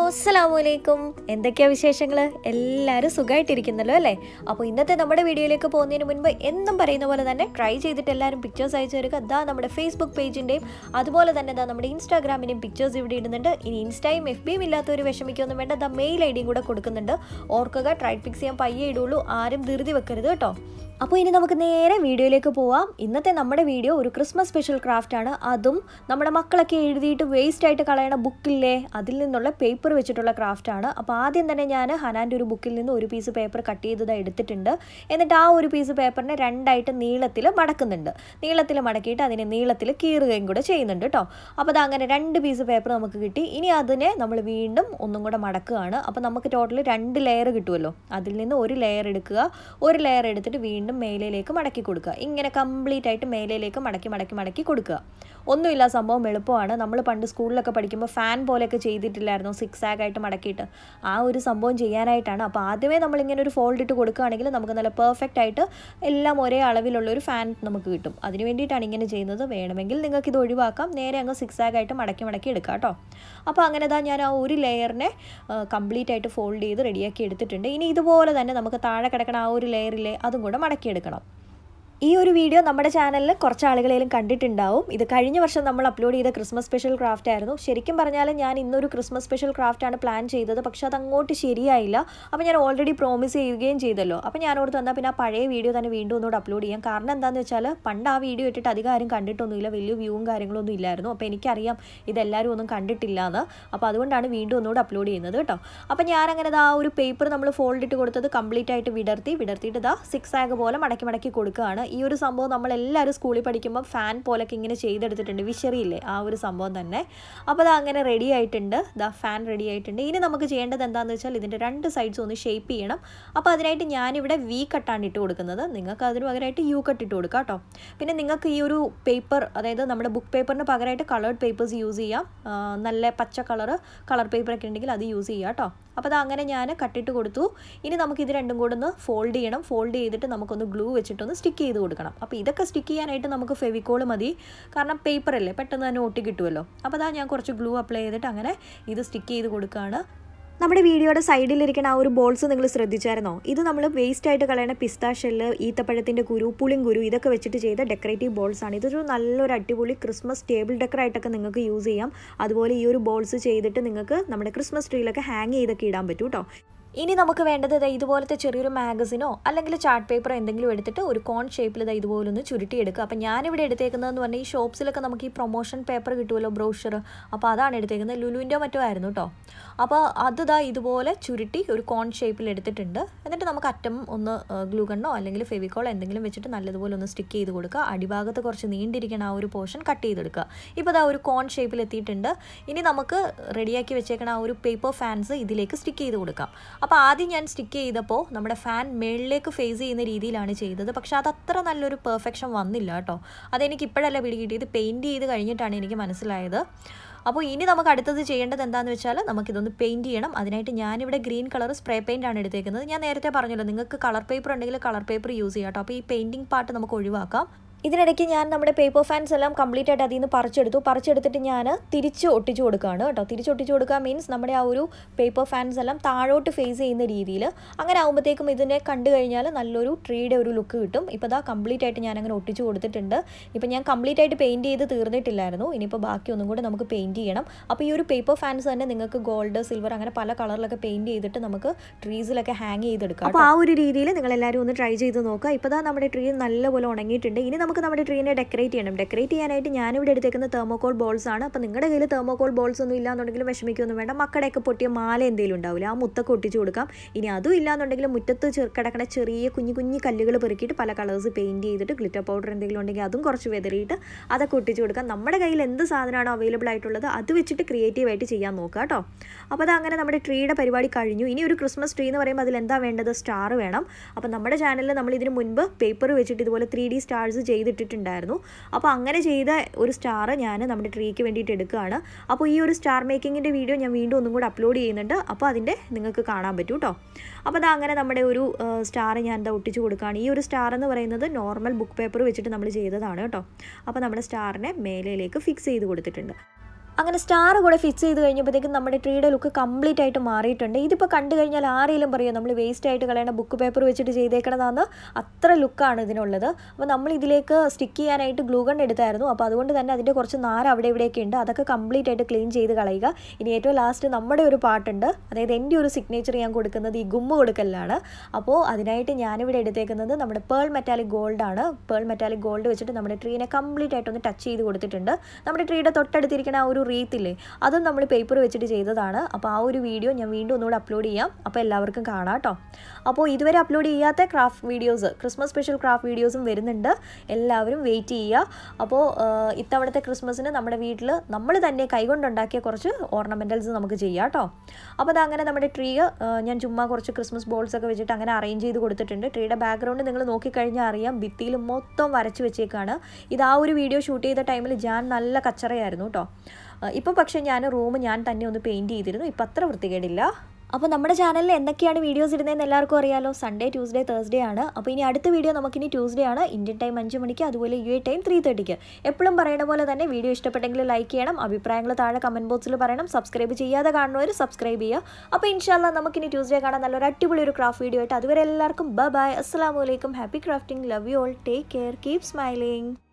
അസ്സലാമലൈക്കും എന്തൊക്കെയാ വിശേഷങ്ങൾ എല്ലാവരും സുഖമായിട്ടിരിക്കുന്നല്ലോ അല്ലേ അപ്പോൾ ഇന്നത്തെ നമ്മുടെ വീഡിയോയിലേക്ക് പോകുന്നതിന് മുൻപ് എന്നും പറയുന്ന പോലെ തന്നെ ട്രൈ ചെയ്തിട്ട് എല്ലാവരും പിക്ചേഴ്സ് അയച്ചു തരിക അതാ നമ്മുടെ ഫേസ്ബുക്ക് പേജിൻ്റെയും അതുപോലെ തന്നെ ദാ നമ്മുടെ ഇൻസ്റ്റാഗ്രാമിൻ്റെയും പിക്ചേഴ്സ് ഇവിടെ ഇടുന്നുണ്ട് ഇനി ഇൻസ്റ്റയും എഫ് ബിയും ഇല്ലാത്തവർ വിഷമിക്കൊന്നും വേണ്ട ദാ മെയിൽ ഐ ഡിയും കൂടെ കൊടുക്കുന്നുണ്ട് ഓർക്കുക ട്രൈ ഫിക്സ് ചെയ്യാൻ പയ്യെ ഇടുള്ളൂ ആരും ധൃതി വെക്കരുത് കേട്ടോ അപ്പോൾ ഇനി നമുക്ക് നേരെ വീഡിയോയിലേക്ക് പോവാം ഇന്നത്തെ നമ്മുടെ വീഡിയോ ഒരു ക്രിസ്മസ് സ്പെഷ്യൽ ക്രാഫ്റ്റ് ആണ് അതും നമ്മുടെ മക്കളൊക്കെ എഴുതിയിട്ട് വേസ്റ്റ് ആയിട്ട് കളയണ ബുക്കില്ലേ അതിൽ നിന്നുള്ള പേപ്പർ വെച്ചിട്ടുള്ള ക്രാഫ്റ്റ് ആണ് അപ്പോൾ ആദ്യം തന്നെ ഞാൻ ഹനാൻ്റെ ഒരു ബുക്കിൽ നിന്ന് ഒരു പീസ് പേപ്പർ കട്ട് ചെയ്തത് എടുത്തിട്ടുണ്ട് എന്നിട്ട് ആ ഒരു പീസ് പേപ്പറിനെ രണ്ടായിട്ട് നീളത്തിൽ മടക്കുന്നുണ്ട് നീളത്തിൽ മടക്കിയിട്ട് അതിനെ നീളത്തിൽ കീറുകയും കൂടെ ചെയ്യുന്നുണ്ട് കേട്ടോ അപ്പോൾ അത് അങ്ങനെ രണ്ട് പീസ് പേപ്പർ നമുക്ക് കിട്ടി ഇനി അതിനെ നമ്മൾ വീണ്ടും ഒന്നും കൂടെ മടക്കുകയാണ് അപ്പോൾ നമുക്ക് ടോട്ടൽ രണ്ട് ലെയർ കിട്ടുമല്ലോ അതിൽ നിന്ന് ഒരു ലെയർ എടുക്കുക ഒരു ലെയർ എടുത്തിട്ട് വീണ്ടും മേലയിലേക്ക് മടക്കി കൊടുക്കുക ഇങ്ങനെ കംപ്ലീറ്റ് ആയിട്ട് മേലയിലേക്ക് മടക്കി മടക്കി മടക്കി കൊടുക്കുക ഒന്നുമില്ല സംഭവം എളുപ്പമാണ് നമ്മൾ പണ്ട് സ്കൂളിലൊക്കെ പഠിക്കുമ്പോൾ ഫാൻ പോലെയൊക്കെ ചെയ്തിട്ടില്ലായിരുന്നു സിക്സ് ആഗ് ആയിട്ട് മടക്കിയിട്ട് ആ ഒരു സംഭവം ചെയ്യാനായിട്ടാണ് അപ്പോൾ ആദ്യമേ നമ്മളിങ്ങനെ ഒരു ഫോൾഡ് ഇട്ട് കൊടുക്കുകയാണെങ്കിൽ നമുക്ക് നല്ല പെർഫെക്റ്റ് ആയിട്ട് എല്ലാം ഒരേ അളവിലുള്ള ഒരു ഫാൻ നമുക്ക് കിട്ടും അതിന് വേണ്ടിയിട്ടാണ് ഇങ്ങനെ ചെയ്യുന്നത് വേണമെങ്കിൽ നിങ്ങൾക്ക് ഇത് ഒഴിവാക്കാം നേരെ അങ്ങ് സിക്സ് ആഗ് ആയിട്ട് മടക്കി മടക്കി എടുക്കാം കേട്ടോ അപ്പോൾ അങ്ങനെ താ ഞാൻ ആ ഒരു ലെയറിനെ കംപ്ലീറ്റ് ആയിട്ട് ഫോൾഡ് ചെയ്ത് റെഡിയാക്കി എടുത്തിട്ടുണ്ട് ഇനി ഇതുപോലെ തന്നെ നമുക്ക് താഴെ കിടക്കണ ആ ഒരു ലെയറിലെ അതും കൂടെ മടക്കിയെടുക്കണം ഈ ഒരു വീഡിയോ നമ്മുടെ ചാനലിൽ കുറച്ച് ആളുകളെങ്കിലും കണ്ടിട്ടുണ്ടാവും ഇത് കഴിഞ്ഞ വർഷം നമ്മൾ അപ്ലോഡ് ചെയ്ത ക്രിസ്മസ് സ്പെഷ്യൽ ക്രാഫ്റ്റ് ആയിരുന്നു ശരിക്കും പറഞ്ഞാൽ ഞാൻ ഇന്നൊരു ക്രിസ്മസ് സ്പെഷ്യൽ ക്രാഫ്റ്റ് ആണ് പ്ലാൻ ചെയ്തത് പക്ഷേ അത് അങ്ങോട്ട് ശരിയായില്ല അപ്പോൾ ഞാൻ ഓൾറെഡി പ്രോമിസ് ചെയ്യുകയും ചെയ്തല്ലോ അപ്പോൾ ഞാൻ ഓർത്ത് വന്നാൽ പിന്നെ ആ പഴയ വീഡിയോ തന്നെ വീണ്ടും ഒന്നുകൂടെ അപ്ലോഡ് ചെയ്യാം കാരണം എന്താണെന്ന് വെച്ചാൽ പണ്ട് ആ വീഡിയോ ഇട്ടിട്ട് അധികം ആരും കണ്ടിട്ടൊന്നുമില്ല വലിയ വ്യൂവും കാര്യങ്ങളൊന്നും ഇല്ലായിരുന്നു അപ്പോൾ എനിക്കറിയാം ഇതെല്ലാവരും ഒന്നും കണ്ടിട്ടില്ല എന്ന് അപ്പോൾ അതുകൊണ്ടാണ് വീണ്ടും ഒന്നുകൂടെ അപ്ലോഡ് ചെയ്യുന്നത് കേട്ടോ അപ്പോൾ ഞാൻ അങ്ങനെ ആ ഒരു പേപ്പർ നമ്മൾ ഫോൾഡ് ഇട്ട് കൊടുത്തത് കംപ്ലീറ്റ് ആയിട്ട് വിടർത്തി വിടർത്തിയിട്ട് ഇതാ സിക്സ് ആഗ് പോലെ മടക്കി മടക്കി കൊടുക്കുകയാണ് ഈ ഒരു സംഭവം നമ്മൾ എല്ലാവരും സ്കൂളിൽ പഠിക്കുമ്പോൾ ഫാൻ പോലൊക്കെ ഇങ്ങനെ ചെയ്തെടുത്തിട്ടുണ്ട് വിഷറിയില്ലേ ആ ഒരു സംഭവം തന്നെ അപ്പോൾ അത് അങ്ങനെ റെഡി ആയിട്ടുണ്ട് ദാ ഫാൻ റെഡി ആയിട്ടുണ്ട് ഇനി നമുക്ക് ചെയ്യേണ്ടത് എന്താണെന്ന് വെച്ചാൽ ഇതിൻ്റെ രണ്ട് സൈഡ്സ് ഒന്ന് ഷേപ്പ് ചെയ്യണം അപ്പോൾ അതിനായിട്ട് ഞാനിവിടെ വി കട്ടാണ് ഇട്ട് കൊടുക്കുന്നത് നിങ്ങൾക്ക് അതിന് പകരമായിട്ട് യു കട്ട് ഇട്ട് കൊടുക്കാം കേട്ടോ പിന്നെ നിങ്ങൾക്ക് ഈ ഒരു പേപ്പർ അതായത് നമ്മുടെ ബുക്ക് പേപ്പറിന് പകരമായിട്ട് കളേർഡ് പേപ്പേഴ്സ് യൂസ് ചെയ്യാം നല്ല പച്ച കളർ കളർ പേപ്പറൊക്കെ ഉണ്ടെങ്കിൽ അത് യൂസ് ചെയ്യാം കേട്ടോ അപ്പോൾ അത് അങ്ങനെ ഞാൻ കട്ടിട്ട് കൊടുത്തു ഇനി നമുക്ക് ഇത് രണ്ടും കൂടെ ഒന്ന് ഫോൾഡ് ചെയ്യണം ഫോൾഡ് ചെയ്തിട്ട് നമുക്കൊന്ന് ഗ്ലൂ വെച്ചിട്ടൊന്ന് സ്റ്റിക്ക് ചെയ്ത് കൊടുക്കണം അപ്പോൾ ഇതൊക്കെ സ്റ്റിക്ക് ചെയ്യാനായിട്ട് നമുക്ക് ഫെവിക്കോൾ മതി കാരണം പേപ്പർ അല്ലേ പെട്ടെന്ന് തന്നെ ഒട്ടി കിട്ടുമല്ലോ അപ്പോൾ അതാ ഞാൻ കുറച്ച് ഗ്ലൂ അപ്ലൈ ചെയ്തിട്ട് അങ്ങനെ ഇത് സ്റ്റിക്ക് ചെയ്ത് കൊടുക്കുകയാണ് നമ്മുടെ വീഡിയോയുടെ സൈഡിലിരിക്കുന്ന ആ ഒരു ബോൾസ് നിങ്ങൾ ശ്രദ്ധിച്ചായിരുന്നോ ഇത് നമ്മൾ വേസ്റ്റ് ആയിട്ട് കളയണ പിസ്ത ഷെല്ല് ഈത്തപ്പഴത്തിൻ്റെ കുരു പുളിങ്കുരു ഇതൊക്കെ വെച്ചിട്ട് ചെയ്ത ഡെക്കറേറ്റീവ് ബോൾസ് ആണ് ഇതൊരു നല്ലൊരു അടിപൊളി ക്രിസ്മസ് ടേബിൾ ഡെക്കർ ആയിട്ടൊക്കെ നിങ്ങൾക്ക് യൂസ് ചെയ്യാം അതുപോലെ ഈ ഒരു ബോൾസ് ചെയ്തിട്ട് നിങ്ങൾക്ക് നമ്മുടെ ക്രിസ്മസ് ട്രീയിലൊക്കെ ഹാങ് ചെയ്തൊക്കെ ഇടാൻ പറ്റും കേട്ടോ ഇനി നമുക്ക് വേണ്ടത് ദാ ഇതുപോലത്തെ ചെറിയൊരു മാഗസിനോ അല്ലെങ്കിൽ ചാർട്ട് പേപ്പറോ എന്തെങ്കിലും എടുത്തിട്ട് ഒരു കോൺ ഷേപ്പിൽ ദാ ഇതുപോലെ ഒന്ന് ചുരുട്ടിയെടുക്കുക അപ്പോൾ ഞാനിവിടെ എടുത്തേക്കുന്നതെന്ന് പറഞ്ഞാൽ ഈ ഷോപ്സിലൊക്കെ നമുക്ക് ഈ പ്രൊമോഷൻ പേപ്പർ കിട്ടുമല്ലോ ബ്രോഷർ അപ്പോൾ അതാണ് എടുത്തേക്കുന്നത് ലുലുവിൻ്റെ മറ്റോ ആയിരുന്നു കേട്ടോ അപ്പോൾ അത് ദാ ഇതുപോലെ ചുരുട്ടി ഒരു കോൺ ഷേപ്പിൽ എടുത്തിട്ടുണ്ട് എന്നിട്ട് നമുക്ക് അറ്റം ഒന്ന് ഗ്ലൂ ഗണ്ണോ അല്ലെങ്കിൽ ഫെവിക്കോളോ എന്തെങ്കിലും വെച്ചിട്ട് നല്ലതുപോലെ ഒന്ന് സ്റ്റിക്ക് ചെയ്ത് കൊടുക്കുക അടിഭാഗത്ത് കുറച്ച് നീണ്ടിരിക്കുന്ന ആ ഒരു പോർഷൻ കട്ട് ചെയ്തെടുക്കുക ഇപ്പോൾ ദാ ഒരു കോൺ ഷേപ്പിൽ എത്തിയിട്ടുണ്ട് ഇനി നമുക്ക് റെഡിയാക്കി വെച്ചേക്കണ ആ ഒരു പേപ്പർ ഫാൻസ് ഇതിലേക്ക് സ്റ്റിക്ക് ചെയ്ത് കൊടുക്കാം അപ്പോൾ ആദ്യം ഞാൻ സ്റ്റിക്ക് ചെയ്തപ്പോൾ നമ്മുടെ ഫാൻ മേളിലേക്ക് ഫേസ് ചെയ്യുന്ന രീതിയിലാണ് ചെയ്തത് പക്ഷേ അത് അത്ര നല്ലൊരു പെർഫെക്ഷൻ വന്നില്ല കേട്ടോ അതെനിക്ക് ഇപ്പോഴല്ല പിടികിട്ടിയത് പെയിൻറ്റ് ചെയ്ത് കഴിഞ്ഞിട്ടാണ് എനിക്ക് മനസ്സിലായത് അപ്പോൾ ഇനി നമുക്ക് അടുത്തത് ചെയ്യേണ്ടത് എന്താണെന്ന് വെച്ചാൽ നമുക്കിതൊന്ന് പെയിൻറ്റ് ചെയ്യണം അതിനായിട്ട് ഞാനിവിടെ ഗ്രീൻ കളർ സ്പ്രേ പെയിൻ്റ് ആണ് എടുത്തേക്കുന്നത് ഞാൻ നേരത്തെ പറഞ്ഞല്ലോ നിങ്ങൾക്ക് കളർ പേപ്പർ ഉണ്ടെങ്കിൽ കളർ പേപ്പർ യൂസ് ചെയ്യാം കേട്ടോ അപ്പോൾ ഈ പെയിൻറ്റിംഗ് പാർട്ട് നമുക്ക് ഒഴിവാക്കാം ഇതിനിടയ്ക്ക് ഞാൻ നമ്മുടെ പേപ്പർ ഫാൻസ് എല്ലാം കംപ്ലീറ്റ് ആയിട്ട് അതിൽ നിന്ന് പറിച്ചെടുത്തു പറിച്ചെടുത്തിട്ട് ഞാൻ തിരിച്ച് ഒട്ടിച്ചു കൊടുക്കുകയാണ് കേട്ടോ തിരിച്ച് ഒട്ടിച്ചു കൊടുക്കുക മീൻസ് നമ്മുടെ ആ ഒരു പേപ്പർ ഫാൻസ് എല്ലാം താഴോട്ട് ഫേസ് ചെയ്യുന്ന രീതിയിൽ അങ്ങനെ ആകുമ്പോഴത്തേക്കും ഇതിനെ കണ്ടു കഴിഞ്ഞാൽ നല്ലൊരു ട്രീയുടെ ഒരു ലുക്ക് കിട്ടും ഇപ്പോൾ ഇതാ കംപ്ലീറ്റ് ആയിട്ട് ഞാൻ അങ്ങനെ ഒട്ടിച്ചു കൊടുത്തിട്ടുണ്ട് ഇപ്പോൾ ഞാൻ കംപ്ലീറ്റ് ആയിട്ട് പെയിൻറ്റ് ചെയ്ത് തീർന്നിട്ടില്ലായിരുന്നു ഇനിയിപ്പോൾ ബാക്കി ഒന്നും കൂടെ നമുക്ക് പെയിൻറ്റ് ചെയ്യണം അപ്പോൾ ഈ ഒരു പേപ്പർ ഫാൻസ് തന്നെ നിങ്ങൾക്ക് ഗോൾഡ് സിൽവർ അങ്ങനെ പല കളറിലൊക്കെ പെയിൻറ്റ് ചെയ്തിട്ട് നമുക്ക് ട്രീസിലൊക്കെ ഹാങ് ചെയ്തെടുക്കാം അപ്പോൾ ആ ഒരു രീതിയിൽ നിങ്ങൾ എല്ലാവരും ഒന്ന് ട്രൈ ചെയ്ത് നോക്കുക ഇപ്പോൾ ദാ നമ്മുടെ ട്രീ നല്ലപോലെ ഉണങ്ങിയിട്ടുണ്ട് ഇനി നമുക്ക് നമ്മുടെ ട്രീനെ ഡെക്കറേറ്റ് ചെയ്യണം ഡെക്കറേറ്റ് ചെയ്യാനായിട്ട് ഞാനിവിടെ എടുത്തേക്കുന്ന തെർമോകോൾ ബോൾസ് ആണ് അപ്പോൾ നിങ്ങളുടെ കയ്യിൽ തെർമോകോൾ ബോൾസ് ഒന്നും ഇല്ലാന്നുണ്ടെങ്കിൽ വിഷമിക്കൊന്നും വേണ്ട മക്കളുടെയൊക്കെ പൊട്ടിയ മാല എന്തെങ്കിലും ഉണ്ടാവില്ല ആ മുത്തൊക്കെ ഒട്ടിച്ച് കൊടുക്കാം ഇനി അതും ഇല്ലാന്നുണ്ടെങ്കിൽ മുറ്റത്ത് കിടക്കണ ചെറിയ കുഞ്ഞു കുഞ്ഞു കല്ലുകൾ പെറുക്കിയിട്ട് പല കളേഴ്സ് പെയിൻറ്റ് ചെയ്തിട്ട് ഗ്ലിറ്റർ പൗഡർ എന്തെങ്കിലും ഉണ്ടെങ്കിൽ അതും കുറച്ച് വെതറിയിട്ട് അതൊക്കെ ഒട്ടിച്ച് കൊടുക്കാം നമ്മുടെ കയ്യിൽ എന്ത് സാധനമാണോ അവൈലബിൾ ആയിട്ടുള്ളത് അത് വെച്ചിട്ട് ക്രിയേറ്റീവായിട്ട് ചെയ്യാൻ നോക്കുക കേട്ടോ അപ്പോൾ അത് അങ്ങനെ നമ്മുടെ ട്രീയുടെ പരിപാടി കഴിഞ്ഞു ഇനി ഒരു ക്രിസ്മസ് ട്രീ എന്ന് പറയുമ്പോൾ അതിൽ എന്താ വേണ്ടത് സ്റ്റാർ വേണം അപ്പോൾ നമ്മുടെ ചാനലിൽ നമ്മൾ ഇതിന് മുൻപ് പേപ്പർ വെച്ചിട്ട് ഇതുപോലെ ത്രീ ഡി സ്റ്റാർസ് ചെയ്തിട്ടിട്ടുണ്ടായിരുന്നു അപ്പോൾ അങ്ങനെ ചെയ്ത ഒരു സ്റ്റാർ ഞാൻ നമ്മുടെ ട്രീക്ക് വേണ്ടിയിട്ട് എടുക്കുകയാണ് അപ്പോൾ ഈ ഒരു സ്റ്റാർ മേക്കിങ്ങിൻ്റെ വീഡിയോ ഞാൻ വീണ്ടും ഒന്നും കൂടി അപ്ലോഡ് ചെയ്യുന്നുണ്ട് അപ്പോൾ അതിൻ്റെ നിങ്ങൾക്ക് കാണാൻ പറ്റും കേട്ടോ അപ്പോൾ അത് അങ്ങനെ നമ്മുടെ ഒരു സ്റ്റാർ ഞാൻ എന്താ ഒട്ടിച്ച് കൊടുക്കുകയാണ് ഈ ഒരു സ്റ്റാർ എന്ന് പറയുന്നത് നോർമൽ ബുക്ക് പേപ്പർ വെച്ചിട്ട് നമ്മൾ ചെയ്തതാണ് കേട്ടോ അപ്പോൾ നമ്മുടെ സ്റ്റാറിനെ മേലയിലേക്ക് ഫിക്സ് ചെയ്ത് കൊടുത്തിട്ടുണ്ട് അങ്ങനെ സ്റ്റാർ കൂടെ ഫിക്സ് ചെയ്ത് കഴിഞ്ഞപ്പോഴത്തേക്കും നമ്മുടെ ട്രീയുടെ ലുക്ക് കംപ്ലീറ്റ് ആയിട്ട് മാറിയിട്ടുണ്ട് ഇതിപ്പോൾ കണ്ടു കഴിഞ്ഞാൽ ആരെങ്കിലും പറയും നമ്മൾ വേസ്റ്റ് ആയിട്ട് കളയണ ബുക്ക് പേപ്പർ വെച്ചിട്ട് ചെയ്തേക്കണതാണ് അത്ര ലുക്കാണ് ഇതിനുള്ളത് അപ്പോൾ നമ്മൾ ഇതിലേക്ക് സ്റ്റിക്ക് ചെയ്യാനായിട്ട് ഗ്ലൂ ഗൺ എടുത്തായിരുന്നു അപ്പോൾ അതുകൊണ്ട് തന്നെ അതിൻ്റെ കുറച്ച് നാര് അവിടെ ഇവിടെയൊക്കെ ഉണ്ട് അതൊക്കെ കംപ്ലീറ്റ് ആയിട്ട് ക്ലീൻ ചെയ്ത് കളയുക ഇനി ഏറ്റവും ലാസ്റ്റ് നമ്മുടെ ഒരു പാട്ടുണ്ട് അതായത് എൻ്റെ ഒരു സിഗ്നേച്ചർ ഞാൻ കൊടുക്കുന്നത് ഈ ഗുമ്മ കൊടുക്കലാണ് അപ്പോൾ അതിനായിട്ട് ഞാനിവിടെ എടുത്തേക്കുന്നത് നമ്മുടെ പേൾ മെറ്റാലിക് ഗോൾഡാണ് പേൾ മെറ്റാലിക് ഗോൾഡ് വെച്ചിട്ട് നമ്മുടെ ട്രീനെ കംപ്ലീറ്റ് ആയിട്ടൊന്ന് ടച്ച് ചെയ്ത് കൊടുത്തിട്ടുണ്ട് നമ്മുടെ ട്രീയുടെ തൊട്ടടുത്തിരിക്കുന്ന ആ ഒരു റീത്തില്ലേ അതും നമ്മൾ പേപ്പർ വെച്ചിട്ട് ചെയ്തതാണ് അപ്പോൾ ആ ഒരു വീഡിയോ ഞാൻ വീണ്ടും ഒന്നുകൂടെ അപ്ലോഡ് ചെയ്യാം അപ്പോൾ എല്ലാവർക്കും കാണാം കേട്ടോ അപ്പോൾ ഇതുവരെ അപ്ലോഡ് ചെയ്യാത്ത craft videos Christmas special craft വീഡിയോസും വരുന്നുണ്ട് എല്ലാവരും വെയിറ്റ് ചെയ്യുക അപ്പോൾ ഇത്തവണത്തെ ക്രിസ്മസിന് നമ്മുടെ വീട്ടിൽ നമ്മൾ തന്നെ കൈകൊണ്ടുണ്ടാക്കിയ കുറച്ച് ഓർണമെൻറ്റൽസ് നമുക്ക് ചെയ്യാം കേട്ടോ അപ്പോൾ അത് അങ്ങനെ നമ്മുടെ ട്രീ ഞാൻ ചുമ്മാ കുറച്ച് ക്രിസ്മസ് ബോൾസ് ഒക്കെ വെച്ചിട്ട് അങ്ങനെ അറേഞ്ച് ചെയ്ത് കൊടുത്തിട്ടുണ്ട് ട്രീയുടെ ബാക്ക്ഗ്രൗണ്ട് നിങ്ങൾ നോക്കിക്കഴിഞ്ഞാൽ അറിയാം ഭിത്തിയിൽ മൊത്തം വരച്ച് വെച്ചേക്കാണ് ഇത് ആ ഒരു വീഡിയോ ഷൂട്ട് ചെയ്ത ടൈമിൽ ഞാൻ നല്ല കച്ചറയായിരുന്നു കേട്ടോ ഇപ്പോൾ പക്ഷേ ഞാൻ റൂം ഞാൻ തന്നെ ഒന്ന് പെയിൻറ്റ് ചെയ്തിരുന്നു ഇപ്പം അത്ര വൃത്തികേടില്ല അപ്പോൾ നമ്മുടെ ചാനലിൽ എന്തൊക്കെയാണ് വീഡിയോസ് ഇടുന്നതെന്ന് എല്ലാവർക്കും അറിയാലോ സൺഡേ ട്യൂസ്ഡേ തേഴ്സ്ഡേ ആണ് അപ്പോൾ ഇനി അടുത്ത വീഡിയോ നമുക്കിനി ട്യൂസ്ഡേ ആണ് ഇന്ത്യൻ ടൈം അഞ്ച് മണിക്ക് അതുപോലെ യു എ ടൈം ത്രീ തേർട്ടിക്ക് എപ്പോഴും പറയുന്ന പോലെ തന്നെ വീഡിയോ ഇഷ്ടപ്പെട്ടെങ്കിൽ ലൈക്ക് ചെയ്യണം അഭിപ്രായങ്ങൾ താഴെ കമൻറ്റ് ബോക്സിൽ പറയണം സബ്സ്ക്രൈബ് ചെയ്യാതെ കാണുന്നവർ സബ്സ്ക്രൈബ് ചെയ്യുക അപ്പോൾ ഇൻഷാല്ല നമുക്കിനി ട്യൂസ്ഡേ കാണാൻ നല്ലൊരു അടിപൊളി ഒരു ക്രാഫ്റ്റ് വീഡിയോ ആയിട്ട് അതുവരെ എല്ലാവർക്കും ബൈ ബൈ അസ്സാം വലൈക്കും happy crafting love you all take care keep smiling